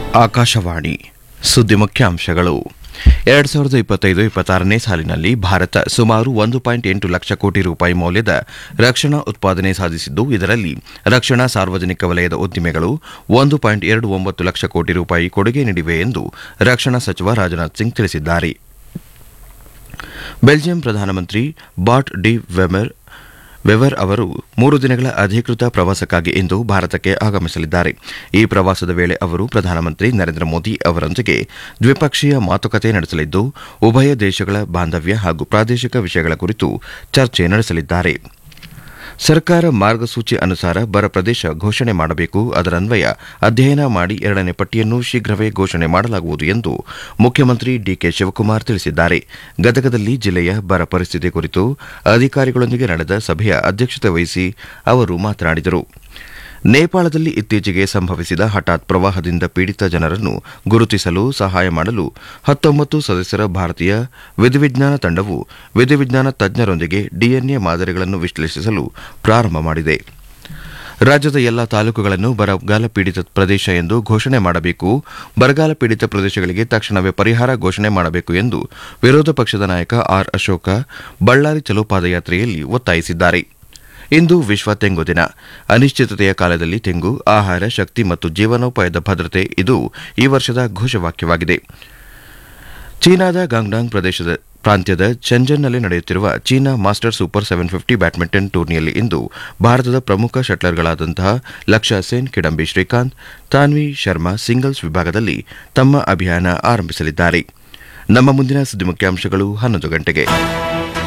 ಆಕಾಶವಾಣಿ ಸುದ್ದಿ ಮುಖ್ಯಾಂಶಗಳು ಎರಡ್ ಸಾವಿರದ ಇಪ್ಪತ್ತೈದು ಇಪ್ಪತ್ತಾರನೇ ಸಾಲಿನಲ್ಲಿ ಭಾರತ ಸುಮಾರು ಒಂದು ಪಾಯಿಂಟ್ ಎಂಟು ಲಕ್ಷ ಕೋಟಿ ರೂಪಾಯಿ ಮೌಲ್ಯದ ರಕ್ಷಣಾ ಉತ್ಪಾದನೆ ಸಾಧಿಸಿದ್ದು ಇದರಲ್ಲಿ ರಕ್ಷಣಾ ಸಾರ್ವಜನಿಕ ವಲಯದ ಉದ್ದಿಮೆಗಳು ಒಂದು ಪಾಯಿಂಟ್ ಎರಡು ಒಂಬತ್ತು ಲಕ್ಷ ಕೋಟಿ ರೂಪಾಯಿ ಕೊಡುಗೆ ನೀಡಿವೆ ಎಂದು ರಕ್ಷಣಾ ಸಚಿವ ರಾಜನಾಥ್ ಸಿಂಗ್ ತಿಳಿಸಿದ್ದಾರೆ ಬೆಲ್ಜಿಯಂ ಪ್ರಧಾನಮಂತ್ರಿ ಬಾಟ್ ಡಿ ವೆಮರ್ ವೆವರ್ ಅವರು ಮೂರು ದಿನಗಳ ಅಧಿಕೃತ ಪ್ರವಾಸಕ್ಕಾಗಿ ಇಂದು ಭಾರತಕ್ಕೆ ಆಗಮಿಸಲಿದ್ದಾರೆ ಈ ಪ್ರವಾಸದ ವೇಳೆ ಅವರು ಪ್ರಧಾನಮಂತ್ರಿ ನರೇಂದ್ರ ಮೋದಿ ಅವರೊಂದಿಗೆ ದ್ವಿಪಕ್ಷೀಯ ಮಾತುಕತೆ ನಡೆಸಲಿದ್ದು ಉಭಯ ದೇಶಗಳ ಬಾಂಧವ್ಯ ಹಾಗೂ ಪ್ರಾದೇಶಿಕ ವಿಷಯಗಳ ಕುರಿತು ಚರ್ಚೆ ನಡೆಸಲಿದ್ದಾರೆ ಸರ್ಕಾರ ಮಾರ್ಗಸೂಚಿ ಅನುಸಾರ ಬರ ಪ್ರದೇಶ ಘೋಷಣೆ ಮಾಡಬೇಕು ಅದರನ್ವಯ ಅಧ್ಯಯನ ಮಾಡಿ ಎರಡನೇ ಪಟ್ಟಿಯನ್ನು ಶೀಘ್ರವೇ ಘೋಷಣೆ ಮಾಡಲಾಗುವುದು ಎಂದು ಮುಖ್ಯಮಂತ್ರಿ ಡಿಕೆ ಶಿವಕುಮಾರ್ ತಿಳಿಸಿದ್ದಾರೆ ಗದಗದಲ್ಲಿ ಜಿಲ್ಲೆಯ ಬರ ಪರಿಸ್ಥಿತಿ ಕುರಿತು ಅಧಿಕಾರಿಗಳೊಂದಿಗೆ ನಡೆದ ಸಭೆಯ ಅಧ್ಯಕ್ಷತೆ ವಹಿಸಿ ಅವರು ಮಾತನಾಡಿದರು ನೇಪಾಳದಲ್ಲಿ ಇತ್ತೀಚೆಗೆ ಸಂಭವಿಸಿದ ಹಠಾತ್ ಪ್ರವಾಹದಿಂದ ಪೀಡಿತ ಜನರನ್ನು ಗುರುತಿಸಲು ಸಹಾಯ ಮಾಡಲು ಹತ್ತೊಂಬತ್ತು ಸದಸ್ಯರ ಭಾರತೀಯ ವಿಧಿವಿಜ್ಞಾನ ತಂಡವು ವಿಧಿವಿಜ್ಞಾನ ತಜ್ಞರೊಂದಿಗೆ ಡಿಎನ್ಎ ಮಾದರಿಗಳನ್ನು ವಿಶ್ಲೇಷಿಸಲು ಪ್ರಾರಂಭ ಮಾಡಿದೆ ರಾಜ್ಯದ ಎಲ್ಲಾ ತಾಲೂಕುಗಳನ್ನು ಬರಗಾಲ ಪೀಡಿತ ಪ್ರದೇಶ ಎಂದು ಘೋಷಣೆ ಮಾಡಬೇಕು ಬರಗಾಲ ಪೀಡಿತ ಪ್ರದೇಶಗಳಿಗೆ ತಕ್ಷಣವೇ ಪರಿಹಾರ ಘೋಷಣೆ ಮಾಡಬೇಕು ಎಂದು ವಿರೋಧ ಪಕ್ಷದ ನಾಯಕ ಆರ್ ಅಶೋಕ ಬಳ್ಳಾರಿ ಚಲೋ ಪಾದಯಾತ್ರೆಯಲ್ಲಿ ಒತ್ತಾಯಿಸಿದ್ದಾರೆ ಇಂದು ವಿಶ್ವ ತೆಂಗು ದಿನ ಅನಿಶ್ಚಿತತೆಯ ಕಾಲದಲ್ಲಿ ತೆಂಗು ಆಹಾರ ಶಕ್ತಿ ಮತ್ತು ಜೀವನೋಪಾಯದ ಭದ್ರತೆ ಇದು ಈ ವರ್ಷದ ಘೋಷವಾಕ್ಯವಾಗಿದೆ ಚೀನಾದ ಗಾಂಗ್ಡಾಂಗ್ ಪ್ರದೇಶದ ಪ್ರಾಂತ್ಯದ ಚೆಂಜನ್ನಲ್ಲಿ ನಡೆಯುತ್ತಿರುವ China master super seven fifty badminton ಟೂರ್ನಿಯಲ್ಲಿ ಇಂದು ಭಾರತದ ಪ್ರಮುಖ ಶಟ್ಲರ್ಗಳಾದಂತಹ ಲಕ್ಷ್ಯ ಸೇನ್ ಕಿಡಂಬಿ ಶ್ರೀಕಾಂತ್ ತಾನ್ವಿ ಶರ್ಮಾ ಸಿಂಗಲ್ಸ್ ವಿಭಾಗದಲ್ಲಿ ತಮ್ಮ ಅಭಿಯಾನ ಆರಂಭಿಸಲಿದ್ದಾರೆ ನಮ್ಮ ಮುಂದಿನ ಸುದ್ದಿ ಮುಖ್ಯಾಂಶಗಳು ಹನ್ನೊಂದು ಗಂಟೆಗೆ